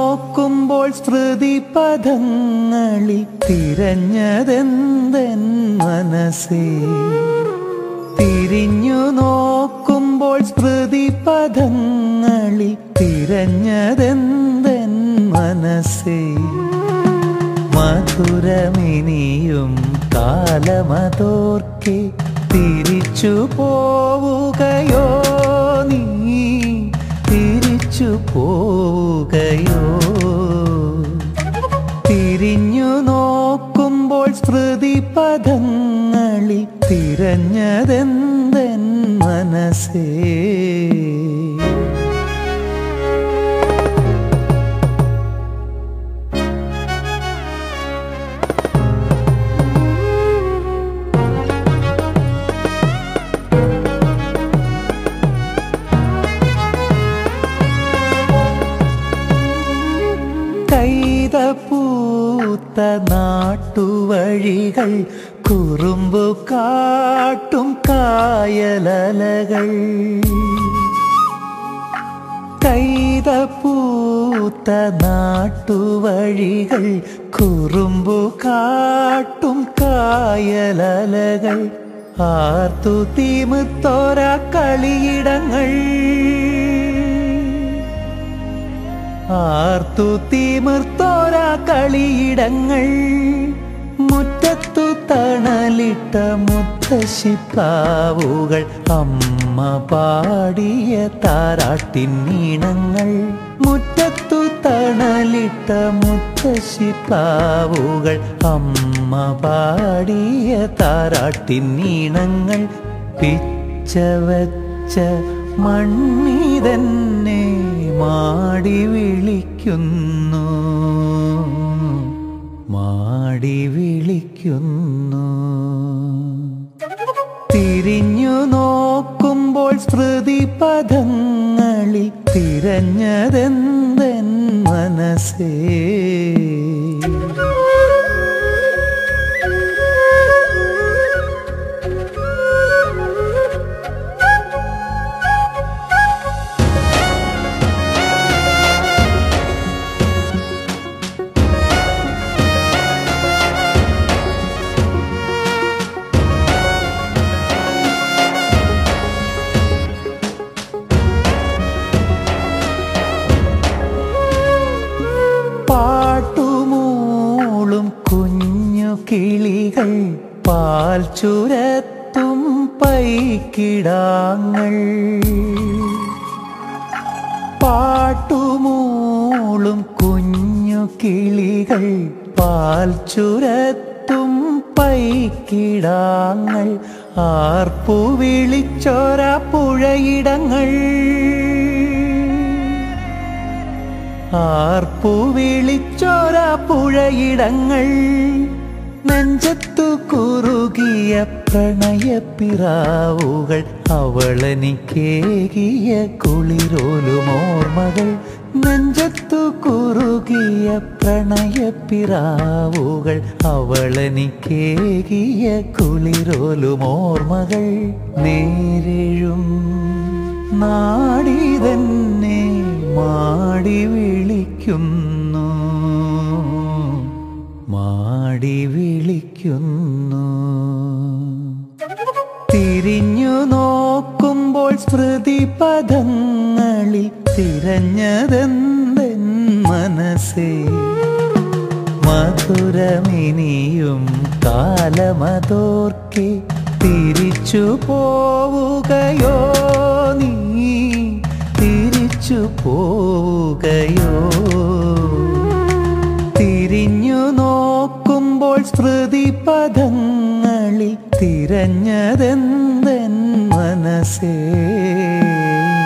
നോക്കുമ്പോൾ സ്മൃതി പദങ്ങളിൽ തിരഞ്ഞതെന്തൻ മനസ്സേ തിരിഞ്ഞു നോക്കുമ്പോൾ സ്മൃതി പദങ്ങളിൽ തിരഞ്ഞതെന്തൻ മനസ്സേ മധുരമിനിയും കാലമതോർക്കെ തിരിച്ചു പോവുകയോ നീ തിരിച്ചു പോവുകയോ തിരിഞ്ഞു നോക്കുമ്പോൾ സ്മൃതി പദങ്ങളിൽ തിരഞ്ഞതെന്തൻ മനസ്സേ കൈതപ്പൂത്ത നാട്ടുവഴികൾ കുറുമ്പു കാട്ടും കായലലകൾ കൈതപ്പൂത്ത നാട്ടുവഴികൾ കുറുമ്പു കാട്ടും കായലലകൾ ആർത്തു തീമുത്തോര കളിയിടങ്ങൾ ആർത്തു തീമിർത്തോര കളിയിടങ്ങൾ മുറ്റത്തു തണലിട്ട മുത്തശ്ശിപ്പാവുകൾ അമ്മ പാടിയ താരാട്ടിൻ ഈണങ്ങൾ മുറ്റത്തു തണലിട്ട മുത്തശ്ശിപ്പാവുകൾ അമ്മ പാടിയ താരാട്ടിൻ ഈണങ്ങൾ പിച്ച വച്ച മണ്ണിതന്നെ മാടി വിളിക്കുന്നു മാടി വിളിക്കുന്നു തിരിഞ്ഞു നോക്കുമ്പോൾ സ്മൃതി പദങ്ങളിൽ തിരഞ്ഞതെന്തൻ മനസ്സേ പാട്ടുമൂളും കുഞ്ഞു കിളികൾ പാൽ ചുരത്തും പൈക്കിടാങ്ങൾ പാട്ടുമൂളും കുഞ്ഞു കിളികൾ പാൽ ചുരത്തും പൈക്കിടാങ്ങൾ ആർപ്പു വിളിച്ചോര പുഴയിടങ്ങൾ ആർപ്പു വിളിച്ചോര പുഴയിടങ്ങൾ നെഞ്ചത്തു കുറുകിയ പ്രണയപ്പിറാവുകൾ അവളനിക്കേകിയ കുളിരോലുമോർമകൾ നെഞ്ചത്തു കുറുകിയ പ്രണയപ്പിറാവുകൾ അവളനിക്കേകിയ കുളിരോലുമോർമകൾ നേരിഴും നാടി തന്നെ മാടി വിളിക്കുന്നു മാടി വിളിക്കുന്നു തിരിഞ്ഞു നോക്കുമ്പോൾ സ്മൃതി പദങ്ങളിൽ തിരഞ്ഞതെന്തൻ മനസ്സേ മധുരമിനിയും കാലമതോർക്കെ തിരിച്ചു പോവുകയോ നീ തിരിച്ചു പോവുകയോ തിരിഞ്ഞു നോക്കുമ്പോൾ സ്മൃതി പദങ്ങളിൽ തിരഞ്ഞതെന്തൻ മനസ്സേ